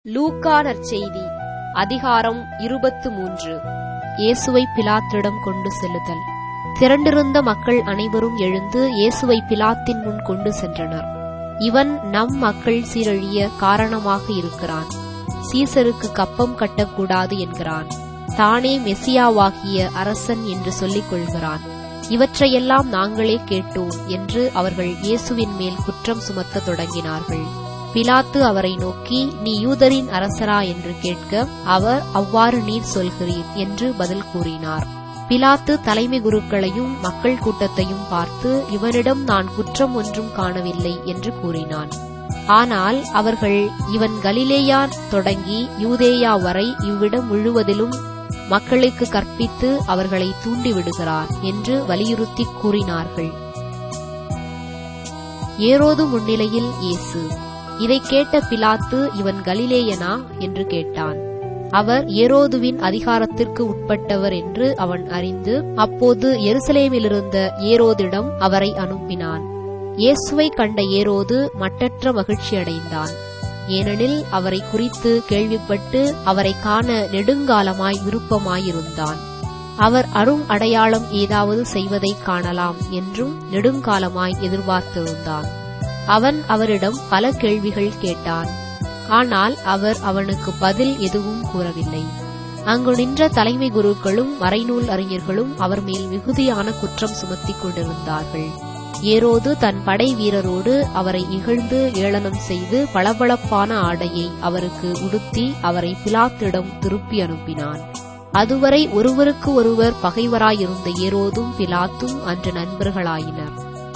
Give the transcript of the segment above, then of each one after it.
லூக்கா நற்செய்தி அதிகாரம் இருபத்து மூன்று இயேசுவை பிலாத்திடம் கொண்டு செல்லுதல் திரண்டிருந்த மக்கள் அனைவரும் எழுந்து இயேசுவை பிலாத்தின் முன் கொண்டு சென்றனர் இவன் நம் மக்கள் சீரழிய காரணமாக இருக்கிறான் சீசருக்கு கப்பம் கட்டக்கூடாது என்கிறான் தானே மெசியாவாகிய அரசன் என்று சொல்லிக் கொள்கிறான் இவற்றையெல்லாம் நாங்களே கேட்டோம் என்று அவர்கள் இயேசுவின் மேல் குற்றம் சுமத்தத் தொடங்கினார்கள் பிலாத்து அவரை நோக்கி நீ யூதரின் அரசரா என்று கேட்க அவர் அவ்வாறு நீர் சொல்கிறீர் என்று பதில் கூறினார் பிலாத்து தலைமை குருக்களையும் மக்கள் கூட்டத்தையும் பார்த்து இவனிடம் நான் குற்றம் ஒன்றும் காணவில்லை என்று கூறினான் ஆனால் அவர்கள் இவன் கலிலேயா தொடங்கி யூதேயா வரை இவ்விடம் முழுவதிலும் மக்களுக்கு கற்பித்து அவர்களை தூண்டிவிடுகிறார் என்று வலியுறுத்தி கூறினார்கள் ஏரோது முன்னிலையில் இயேசு இதை கேட்ட பிலாத்து இவன் கலிலேயனா என்று கேட்டான் அவர் ஏரோதுவின் அதிகாரத்திற்கு உட்பட்டவர் என்று அவன் அறிந்து அப்போது எருசலேமிலிருந்த ஏரோதிடம் அவரை அனுப்பினான் இயேசுவை கண்ட ஏரோது மட்டற்ற மகிழ்ச்சியடைந்தான் ஏனெனில் அவரை குறித்து கேள்விப்பட்டு அவரை காண நெடுங்காலமாய் விருப்பமாயிருந்தான் அவர் அரும் அடையாளம் ஏதாவது செய்வதைக் காணலாம் என்றும் நெடுங்காலமாய் எதிர்பார்த்திருந்தான் அவன் அவரிடம் பல கேள்விகள் கேட்டான் ஆனால் அவர் அவனுக்கு பதில் எதுவும் கூறவில்லை அங்கு நின்ற தலைமை குருக்களும் மறைநூல் அறிஞர்களும் அவர் மேல் மிகுதியான குற்றம் சுமத்திக் கொண்டிருந்தார்கள் ஏரோது தன் படை வீரரோடு அவரை இகழ்ந்து ஏளனம் செய்து பளபளப்பான ஆடையை அவருக்கு உடுத்தி அவரை பிலாத்திடம் திருப்பி அனுப்பினான் அதுவரை ஒருவருக்கு ஒருவர் பகைவராயிருந்த ஏரோதும் பிலாத்தும் அன்று நண்பர்களாயினர்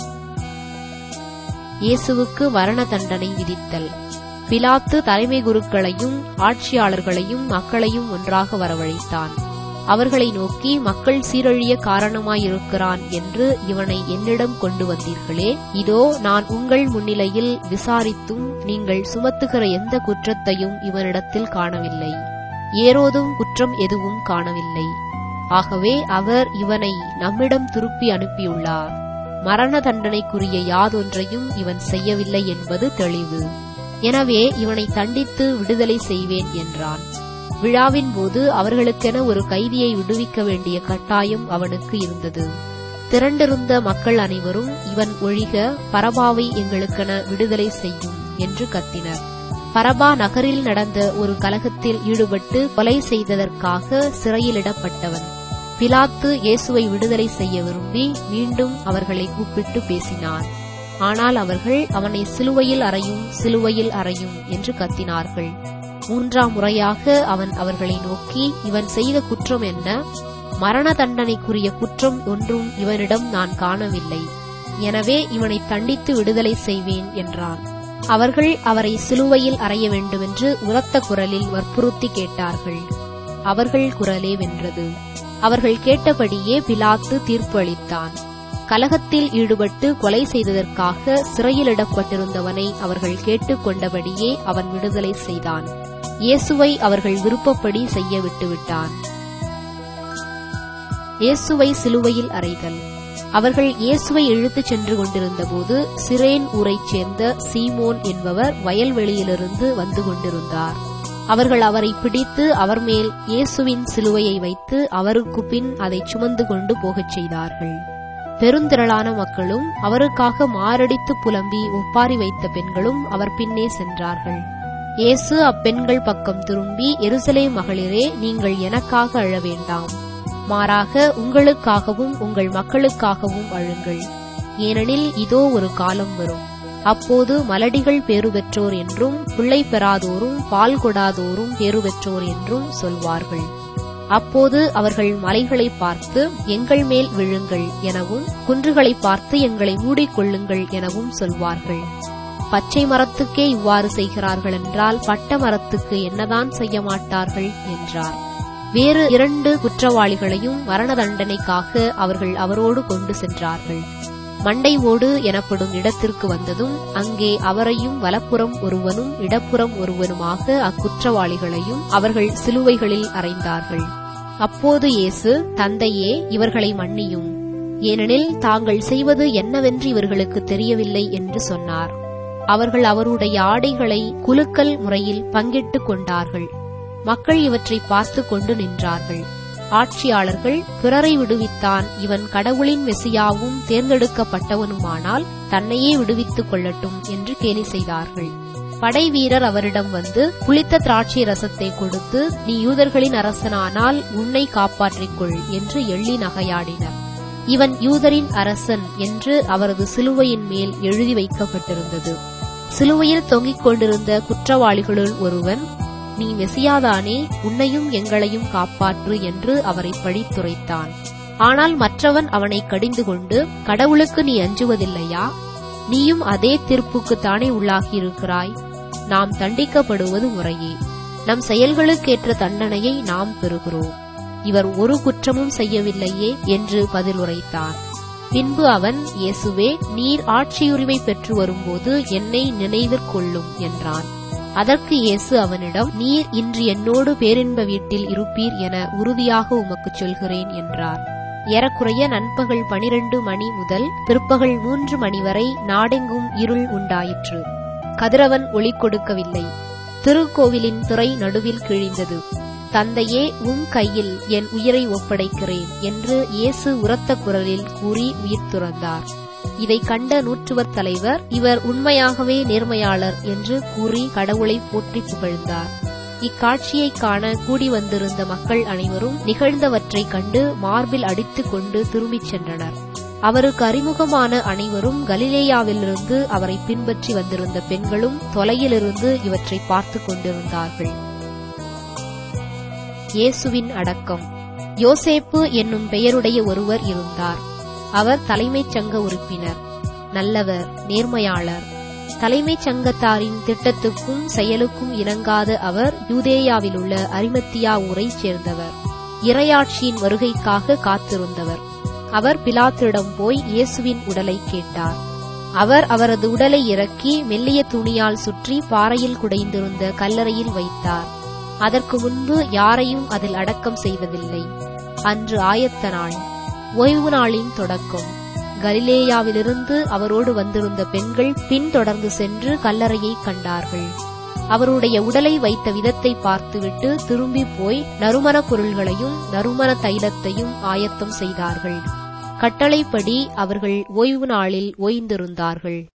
இயேசுவுக்கு மரண தண்டனை விதித்தல் பிலாத்து தலைமை குருக்களையும் ஆட்சியாளர்களையும் மக்களையும் ஒன்றாக வரவழைத்தான் அவர்களை நோக்கி மக்கள் சீரழிய காரணமாயிருக்கிறான் என்று இவனை என்னிடம் கொண்டு வந்தீர்களே இதோ நான் உங்கள் முன்னிலையில் விசாரித்தும் நீங்கள் சுமத்துகிற எந்த குற்றத்தையும் இவனிடத்தில் காணவில்லை ஏரோதும் குற்றம் எதுவும் காணவில்லை ஆகவே அவர் இவனை நம்மிடம் திருப்பி அனுப்பியுள்ளார் மரண தண்டனைக்குரிய யாதொன்றையும் இவன் செய்யவில்லை என்பது தெளிவு எனவே இவனை தண்டித்து விடுதலை செய்வேன் என்றான் விழாவின் போது அவர்களுக்கென ஒரு கைதியை விடுவிக்க வேண்டிய கட்டாயம் அவனுக்கு இருந்தது திரண்டிருந்த மக்கள் அனைவரும் இவன் ஒழிக பரபாவை எங்களுக்கென விடுதலை செய்யும் என்று கத்தினர் பரபா நகரில் நடந்த ஒரு கலகத்தில் ஈடுபட்டு கொலை செய்ததற்காக சிறையிலிடப்பட்டவன் பிலாத்து இயேசுவை விடுதலை செய்ய விரும்பி மீண்டும் அவர்களை கூப்பிட்டு பேசினான் ஆனால் அவர்கள் அவனை சிலுவையில் அறையும் சிலுவையில் அறையும் என்று கத்தினார்கள் மூன்றாம் முறையாக அவன் அவர்களை நோக்கி இவன் செய்த குற்றம் என்ன மரண தண்டனைக்குரிய குற்றம் ஒன்றும் இவனிடம் நான் காணவில்லை எனவே இவனை தண்டித்து விடுதலை செய்வேன் என்றான் அவர்கள் அவரை சிலுவையில் அறைய வேண்டுமென்று உரத்த குரலில் வற்புறுத்தி கேட்டார்கள் அவர்கள் குரலே வென்றது அவர்கள் கேட்டபடியே பிலாத்து தீர்ப்பு அளித்தான் கலகத்தில் ஈடுபட்டு கொலை செய்ததற்காக சிறையிலிடப்பட்டிருந்தவனை அவர்கள் கேட்டுக்கொண்டபடியே அவன் விடுதலை செய்தான் இயேசுவை அவர்கள் விருப்பப்படி செய்ய விட்டுவிட்டான் இயேசுவை சிலுவையில் அறைதல் அவர்கள் இயேசுவை இழுத்துச் சென்று கொண்டிருந்தபோது சிரேன் ஊரைச் சேர்ந்த சீமோன் என்பவர் வயல்வெளியிலிருந்து வந்து கொண்டிருந்தார் அவர்கள் அவரை பிடித்து அவர் மேல் இயேசுவின் சிலுவையை வைத்து அவருக்கு பின் அதை சுமந்து கொண்டு போகச் செய்தார்கள் பெருந்திரளான மக்களும் அவருக்காக மாரடித்து புலம்பி ஒப்பாரி வைத்த பெண்களும் அவர் பின்னே சென்றார்கள் இயேசு அப்பெண்கள் பக்கம் திரும்பி எருசலே மகளிரே நீங்கள் எனக்காக அழ வேண்டாம் மாறாக உங்களுக்காகவும் உங்கள் மக்களுக்காகவும் அழுங்கள் ஏனெனில் இதோ ஒரு காலம் வரும் அப்போது மலடிகள் பேறு பெற்றோர் என்றும் பிள்ளை பெறாதோரும் பால் கொடாதோரும் பேறு பெற்றோர் என்றும் சொல்வார்கள் அப்போது அவர்கள் மலைகளை பார்த்து எங்கள் மேல் விழுங்கள் எனவும் குன்றுகளை பார்த்து எங்களை மூடிக்கொள்ளுங்கள் எனவும் சொல்வார்கள் பச்சை மரத்துக்கே இவ்வாறு செய்கிறார்கள் என்றால் பட்ட மரத்துக்கு என்னதான் செய்ய மாட்டார்கள் என்றார் வேறு இரண்டு குற்றவாளிகளையும் மரண தண்டனைக்காக அவர்கள் அவரோடு கொண்டு சென்றார்கள் மண்டை ஓடு எனப்படும் இடத்திற்கு வந்ததும் அங்கே அவரையும் வலப்புறம் ஒருவனும் இடப்புறம் ஒருவனுமாக அக்குற்றவாளிகளையும் அவர்கள் சிலுவைகளில் அறைந்தார்கள் அப்போது இயேசு தந்தையே இவர்களை மன்னியும் ஏனெனில் தாங்கள் செய்வது என்னவென்று இவர்களுக்கு தெரியவில்லை என்று சொன்னார் அவர்கள் அவருடைய ஆடைகளை குலுக்கல் முறையில் பங்கிட்டுக் கொண்டார்கள் மக்கள் இவற்றை பார்த்து கொண்டு நின்றார்கள் ஆட்சியாளர்கள் பிறரை விடுவித்தான் இவன் கடவுளின் மெசியாவும் தேர்ந்தெடுக்கப்பட்டவனுமானால் தன்னையே விடுவித்துக் கொள்ளட்டும் என்று கேலி செய்தார்கள் படை வீரர் அவரிடம் வந்து புளித்த திராட்சை ரசத்தை கொடுத்து நீ யூதர்களின் அரசனானால் உன்னை காப்பாற்றிக் கொள் என்று எள்ளி நகையாடினர் இவன் யூதரின் அரசன் என்று அவரது சிலுவையின் மேல் எழுதி வைக்கப்பட்டிருந்தது சிலுவையில் தொங்கிக் கொண்டிருந்த குற்றவாளிகளுள் ஒருவன் நீ மெசியாதானே உன்னையும் எங்களையும் காப்பாற்று என்று அவரை பழித்துரைத்தான் ஆனால் மற்றவன் அவனை கடிந்து கொண்டு கடவுளுக்கு நீ அஞ்சுவதில்லையா நீயும் அதே தீர்ப்புக்கு தானே உள்ளாகியிருக்கிறாய் நாம் தண்டிக்கப்படுவது முறையே நம் செயல்களுக்கேற்ற தண்டனையை நாம் பெறுகிறோம் இவர் ஒரு குற்றமும் செய்யவில்லையே என்று பதில் உரைத்தான் பின்பு அவன் இயேசுவே நீர் ஆட்சியுரிமை பெற்று வரும்போது என்னை நினைவிற்கொள்ளும் என்றான் அதற்கு இயேசு அவனிடம் நீர் இன்று என்னோடு பேரின்ப வீட்டில் இருப்பீர் என உறுதியாக உமக்குச் சொல்கிறேன் என்றார் ஏறக்குறைய நண்பகல் பனிரெண்டு மணி முதல் பிற்பகல் மூன்று மணி வரை நாடெங்கும் இருள் உண்டாயிற்று கதிரவன் ஒளி கொடுக்கவில்லை திருக்கோவிலின் திரை நடுவில் கிழிந்தது தந்தையே உம் கையில் என் உயிரை ஒப்படைக்கிறேன் என்று இயேசு உரத்த குரலில் கூறி உயிர் துறந்தார் இதை கண்ட நூற்றுவர் தலைவர் இவர் உண்மையாகவே நேர்மையாளர் என்று கூறி கடவுளை போற்றி புகழ்ந்தார் இக்காட்சியை காண கூடி வந்திருந்த மக்கள் அனைவரும் நிகழ்ந்தவற்றைக் கண்டு மார்பில் அடித்துக் கொண்டு திரும்பிச் சென்றனர் அவருக்கு அறிமுகமான அனைவரும் கலிலேயாவிலிருந்து அவரை பின்பற்றி வந்திருந்த பெண்களும் தொலையிலிருந்து இவற்றை பார்த்து கொண்டிருந்தார்கள் இயேசுவின் அடக்கம் யோசேப்பு என்னும் பெயருடைய ஒருவர் இருந்தார் அவர் தலைமைச் சங்க உறுப்பினர் நல்லவர் நேர்மையாளர் தலைமைச் சங்கத்தாரின் திட்டத்துக்கும் செயலுக்கும் இணங்காத அவர் யூதேயாவில் உள்ள அரிமத்தியா ஊரைச் சேர்ந்தவர் இரையாட்சியின் வருகைக்காக காத்திருந்தவர் அவர் பிலாத்திடம் போய் இயேசுவின் உடலை கேட்டார் அவர் அவரது உடலை இறக்கி மெல்லிய துணியால் சுற்றி பாறையில் குடைந்திருந்த கல்லறையில் வைத்தார் அதற்கு முன்பு யாரையும் அதில் அடக்கம் செய்வதில்லை அன்று ஆயத்த நாள் ஓய்வு நாளின் தொடக்கம் கலிலேயாவிலிருந்து அவரோடு வந்திருந்த பெண்கள் பின்தொடர்ந்து சென்று கல்லறையை கண்டார்கள் அவருடைய உடலை வைத்த விதத்தை பார்த்துவிட்டு திரும்பி போய் நறுமணப் பொருள்களையும் நறுமண தைலத்தையும் ஆயத்தம் செய்தார்கள் கட்டளைப்படி அவர்கள் ஓய்வு நாளில் ஓய்ந்திருந்தார்கள்